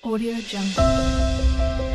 Audio Jungle.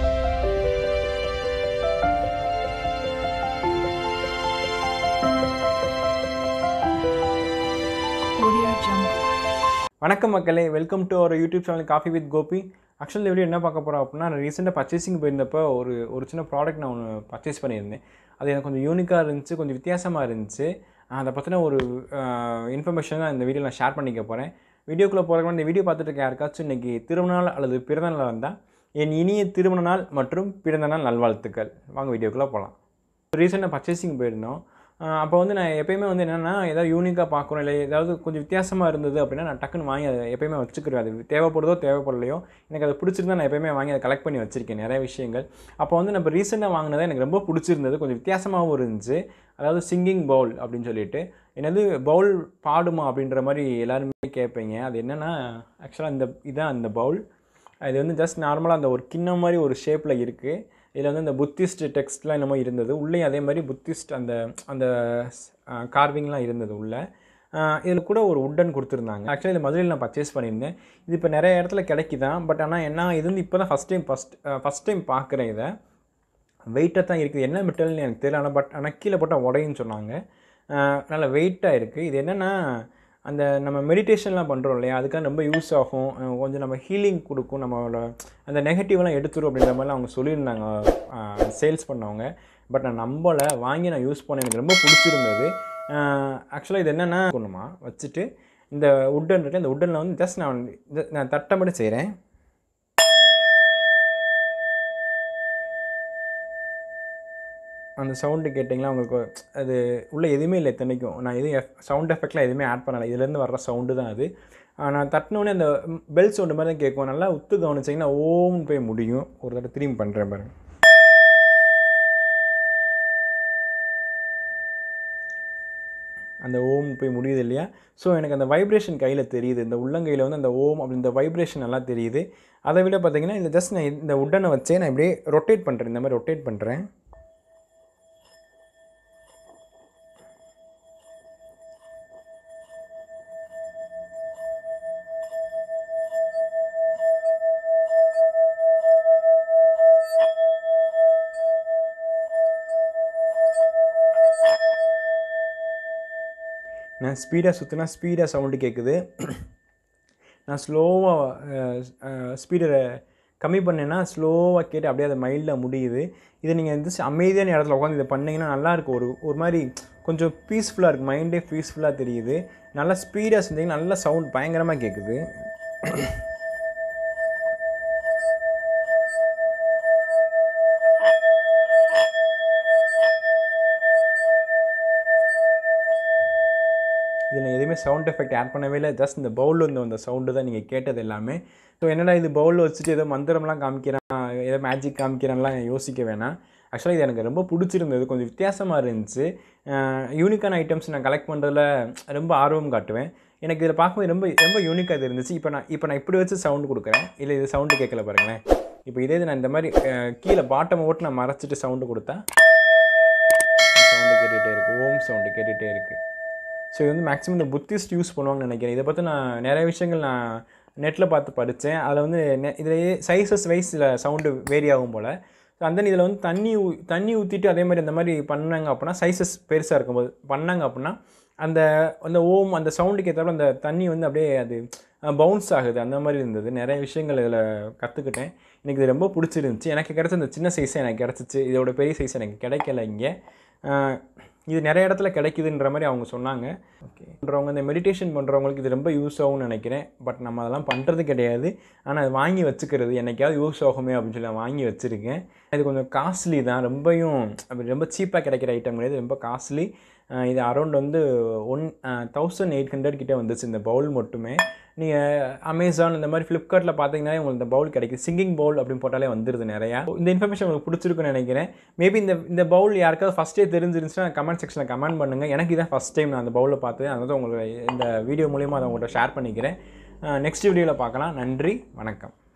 Audio Jungle. வணக்கம் மக்களே welcome to our YouTube channel coffee with Gopi actually இந்த video என்ன பார்க்க போகிறோம் அப்படின்னா நான் ரீசெண்டாக பர்ச்சேசிங் போயிருந்தப்போ ஒரு ஒரு சின்ன ப்ராடக்ட் நான் ஒன்று பர்ச்சேஸ் பண்ணியிருந்தேன் அது எனக்கு கொஞ்சம் யூனிக்காக இருந்துச்சு கொஞ்சம் வித்தியாசமாக இருந்துச்சு அதை பற்றின ஒரு இன்ஃபர்மேஷன் தான் இந்த வீடியோ நான் ஷேர் பண்ணிக்க போகிறேன் வீடியோக்குள்ளே போகிறதுக்கு இந்த வீடியோ பார்த்துட்டு இருக்க யாருக்காச்சும் இன்றைக்கி திருமண நாள் அல்லது பிறந்த நாள் வந்தால் என் இனிய திருமண நாள் மற்றும் பிறந்த நாள் நல்வாழ்த்துக்கள் வாங்க வீடியோக்குள்ளே போகலாம் ரீசெண்டாக பர்ச்சேசிங் போயிருந்தோம் அப்போ வந்து நான் எப்பயுமே வந்து என்னென்னா ஏதாவது யூனிக்காக பார்க்குறோம் இல்லை ஏதாவது கொஞ்சம் வித்தியாசமாக இருந்தது அப்படின்னா நான் டக்குன்னு வாங்கி அதை எப்பயுமே வச்சுக்கிடுவேன் அது தேவைப்படுதோ தேவைப்படலையோ எனக்கு அது பிடிச்சிருந்தா நான் எப்பயுமே வாங்கி அதை கலெக்ட் பண்ணி வச்சுருக்கேன் நிறைய விஷயங்கள் அப்போ வந்து நம்ம ரீசெண்டாக வாங்கினது எனக்கு ரொம்ப பிடிச்சிருந்தது கொஞ்சம் வித்தியாசமாகவும் இருந்துச்சு அதாவது சிங்கிங் பவுல் அப்படின்னு சொல்லிட்டு என்னது பவுல் பாடுமா அப்படின்ற மாதிரி எல்லாருமே கேட்பீங்க அது என்னென்னா ஆக்சுவலாக இந்த இதான் அந்த பவுல் இது வந்து ஜஸ்ட் நார்மலாக அந்த ஒரு கிண்ணம் மாதிரி ஒரு ஷேப்பில் இருக்குது இதில் வந்து இந்த புத்திஸ்ட் டெக்ஸ்ட்லாம் என்னமோ இருந்தது உள்ளேயும் அதே மாதிரி புத்திஸ்ட் அந்த அந்த கார்விங்லாம் இருந்தது உள்ளே இதில் கூட ஒரு உட்டன் கொடுத்துருந்தாங்க ஆக்சுவலி இது மதுரையில் நான் பர்ச்சேஸ் பண்ணியிருந்தேன் இது இப்போ நிறைய இடத்துல கிடைக்குதான் பட் ஆனால் என்ன இது வந்து இப்போ தான் first time first first time பார்க்குறேன் இதை வெயிட்டாக தான் இருக்குது என்ன மெட்டல்னு எனக்கு தெரியல ஆனால் பட் ஆனால் கீழே போட்டால் உடையுன்னு சொன்னாங்க நல்ல வெயிட்டாக இருக்குது இது என்னென்னா அந்த நம்ம மெடிடேஷன்லாம் பண்ணுறோம் இல்லையா அதுக்காக ரொம்ப யூஸ் ஆகும் அஹ் கொஞ்சம் நம்ம ஹீலிங் கொடுக்கும் நம்மளோட அந்த நெகட்டிவ்லாம் எடுத்துரும் அப்படின்ற மாதிரிலாம் அவங்க சொல்லியிருந்தாங்க சேல்ஸ் பண்ணவங்க பட் நான் நம்பலை வாங்கி நான் யூஸ் பண்ணேன் எனக்கு ரொம்ப பிடிச்சிருந்தது ஆக்சுவலாக இது என்னென்னா ஒன்றுமா வச்சுட்டு இந்த உட்டன் இருக்கு இந்த உட்டனில் வந்து ஜஸ்ட் நான் இது- நான் தட்டை மட்டும் செய்கிறேன் அந்த சவுண்டு கேட்டிங்களா உங்களுக்கு அது உள்ளே எதுவுமே இல்லை இத்தனைக்கும் நான் எதுவும் எஃப் சவுண்ட் எஃபெக்ட்லாம் எதுவுமே ஆட் பண்ணலை இதுலேருந்து வர்ற சவுண்டு தான் அது ஆஹ் நான் தட்டினோடனே அந்த பெல் சவுண்டு மாதிரி தான் கேட்கும் நல்லா உத்து கவனிச்சிங்கன்னா ஓம்னு போய் முடியும் ஒரு தடவை திரும்பி பண்ணுறேன் பாருங்க அந்த ஓம் போய் முடியுது இல்லையா ஸோ எனக்கு அந்த வைப்ரேஷன் கையில் தெரியுது இந்த உள்ளங்கையில் வந்து அந்த ஓம் அப்படி இந்த வைப்ரேஷன் நல்லா தெரியுது அதை விட பார்த்தீங்கன்னா இந்த ஜஸ்ட் நான் இந்த உட்டனை வச்சே நான் இப்படியே ரொட்டேட் பண்ணுறேன் இந்த மாதிரி ரொட்டேட் பண்ணுறேன் நான் ஸ்பீடாக சுற்றினா ஸ்பீடாக சவுண்டு கேட்குது நான் ஸ்லோவாக ஸ்பீடை கம்மி பண்ணேன்னா ஸ்லோவாக கேட்டு அப்படியே அது மைல்டாக முடியுது இதை நீங்கள் வந்து அமைதியான இடத்துல உட்காந்து இதை பண்ணிங்கன்னா நல்லாயிருக்கும் ஒரு ஒரு மாதிரி கொஞ்சம் பீஸ்ஃபுல்லாக இருக்குது மைண்டே பீஸ்ஃபுல்லாக தெரியுது நல்லா ஸ்பீடாக செஞ்சீங்கன்னா நல்லா சவுண்ட் பயங்கரமாக கேட்குது இதில் எதுவுமே சவுண்ட் எஃபெக்ட் ஆட் பண்ணவே இல்லை ஜஸ்ட் இந்த பவுலில் இருந்த அந்த சவுண்டு தான் நீங்கள் கேட்டது எல்லாமே ஸோ என்னடா இது பவுலில் வச்சுட்டு ஏதோ மந்திரம்லாம் காமிக்கிறான் ஏதோ மேஜிக் காமிக்கிறான்லாம் யோசிக்க வேணாம் ஆக்சுவலாக இது எனக்கு ரொம்ப பிடிச்சிருந்தது கொஞ்சம் வித்தியாசமாக இருந்துச்சு யூனிக்கான ஐட்டம்ஸ் நான் கலெக்ட் பண்ணுறதுல ரொம்ப ஆர்வம் காட்டுவேன் எனக்கு இதில் பார்க்கும்போது ரொம்ப ரொம்ப யூனிக்காக இது இருந்துச்சு இப்போ நான் இப்போ நான் இப்படி வச்சு சவுண்டு கொடுக்குறேன் இல்லை இது சவுண்டு கேட்கல பாருங்களேன் இப்போ இதே இது நான் இந்த மாதிரி அஹ், கீழே பாட்டம் ஓட்டு நான் மறைச்சிட்டு சவுண்டு கொடுத்தா சவுண்டு கேட்டுகிட்டே இருக்குது ஓம் சவுண்டு கேட்டுகிட்டே இருக்குது ஸோ இது வந்து மேக்ஸிமம் இந்த புத்திஸ்ட் யூஸ் பண்ணுவாங்கன்னு நினைக்கிறேன் இதை பற்றி நான் நிறைய விஷயங்கள் நான் நெட்டில் பார்த்து படித்தேன் அதில் வந்து நெ இதிலேயே சைஸஸ் வைஸில் சவுண்டு வேரி ஆகும் போல் ஸோ அந்த இதில் வந்து தண்ணி ஊ தண்ணி ஊற்றிட்டு அதே மாதிரி இந்த மாதிரி பண்ணாங்க அப்படின்னா சைஸஸ் பெருசாக இருக்கும்போது பண்ணாங்க அப்படின்னா அந்த அந்த ஓம் அந்த சவுண்டுக்கு ஏற்றாப்புல அந்த தண்ணி வந்து அப்படியே அது பவுன்ஸ் ஆகுது அந்த மாதிரி இருந்தது நிறைய விஷயங்கள் இதில் கற்றுக்கிட்டேன் எனக்கு இது ரொம்ப பிடிச்சிருந்துச்சி எனக்கு கிடச்ச இந்த சின்ன சைஸே எனக்கு கிடச்சிச்சு இதோட பெரிய சைஸ் எனக்கு கிடைக்கல இங்கே ஆஹ் இது நிறைய இடத்துல கிடைக்குதுன்ற மாதிரி அவங்க சொன்னாங்க ஓகே பண்ணுறவங்க இந்த மெடிடேஷன் பண்ணுறவங்களுக்கு இது ரொம்ப யூஸ் ஆகும்னு நினைக்கிறேன் பட் நம்ம அதெல்லாம் பண்ணுறது கிடையாது ஆனால் அது வாங்கி வச்சுக்கிறது என்னைக்காவது யூஸ் ஆகுமே அப்படின்னு சொல்லி நான் வாங்கி வச்சுருக்கேன் இது கொஞ்சம் காஸ்ட்லி தான் ரொம்பவும் அப்படி ரொம்ப சீப்பாக கிடைக்கிற ஐட்டம் கிடையாது ரொம்ப காஸ்ட்லி இது அரௌண்ட் வந்து ஒன் தௌசண்ட் எயிட் ஹண்ட்ரட் கிட்டே வந்துச்சு இந்த பவுல் மட்டுமே நீங்கள் அமேசான் இந்த மாதிரி ஃப்ளிப்கார்ட்டில் பார்த்தீங்கன்னா உங்களுக்கு இந்த பவுல் கிடைக்குது சிங்கிங் பவுல் அப்படின்னு போட்டாலே வந்துடுது நிறையா இந்த இன்ஃபர்மேஷன் உங்களுக்கு பிடிச்சிருக்குன்னு நினைக்கிறேன் மேபி இந்த இந்த பவுல் யாருக்காவது ஃபஸ்ட்டே தெரிஞ்சிருந்துச்சுன்னா கமெண்ட் செக்ஷனில் கமெண்ட் பண்ணுங்கள் எனக்கு இதான் ஃபஸ்ட் டைம் நான் அந்த பவுலில் பார்த்து அதனால உங்களுக்கு இந்த வீடியோ மூலியமாக அதை உங்கள்கிட்ட ஷேர் பண்ணிக்கிறேன் நெக்ஸ்ட் வீடியோவில் பார்க்கலாம் நன்றி வணக்கம்